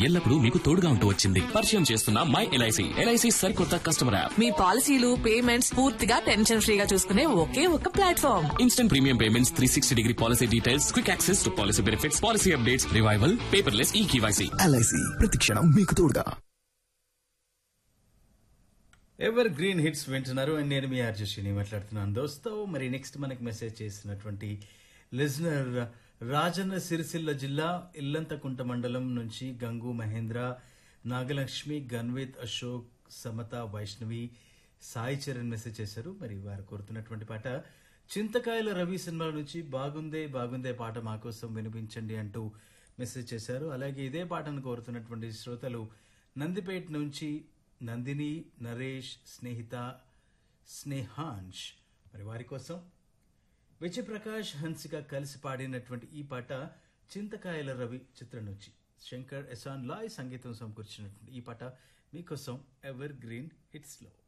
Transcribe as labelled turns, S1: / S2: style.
S1: ఎల్లప్పుడూ మీకు తోడుగా ఉంటూ వచ్చింది పరిచయం చేస్తున్న మై ఎల్ఐసి ఎల్ఐసి సరికొత్త కస్టమర్ యాప్
S2: మీ పాలసీలు పేమెంట్స్ పూర్తిగా టెన్షన్ ఫ్రీగా చూసుకునే ఒకే ఒక platform
S1: instant premium payments three sixty degree policy details quick access to policy benefits policy updates revival paperless e KYC
S3: LIC ప్రతిక్షణం మీకు తోడుగా
S4: ఎవర్ గ్రీన్ హిట్స్ వింటున్నారు అండ్ నేను మీ ఆర్జస్విని మాట్లాడుతున్నాను దోస్తో మరి నెక్స్ట్ మనకి మెసేజ్ చేసినటువంటి లిజనర్ రాజన్న సిరిసిల్ల జిల్లా ఇల్లంతకుంట మండలం నుంచి గంగు మహేంద్ర నాగలక్ష్మి గన్విత్ అశోక్ సమత వైష్ణవి సాయి చరణ్ మెసేజ్ చేశారు మరి వారు కోరుతున్నటువంటి పాట చింతకాయల రవి సినిమా నుంచి బాగుందే బాగుందే పాట మా కోసం వినిపించండి అంటూ మెసేజ్ చేశారు అలాగే ఇదే పాటను కోరుతున్నటువంటి శ్రోతలు నందిపేట నుంచి నందిని నరేష్ స్నేహిత స్నేహాంష్ మరి వారి కోసం విజయప్రకాష్ హన్సిక కలిసి పాడినటువంటి ఈ పాట చింతకాయల రవి చిత్రం నుంచి శంకర్ ఎసాన్ లాయ్ సంగీతం సమకూర్చినటువంటి ఈ పాట మీకోసం ఎవర్ గ్రీన్ హిట్స్ లో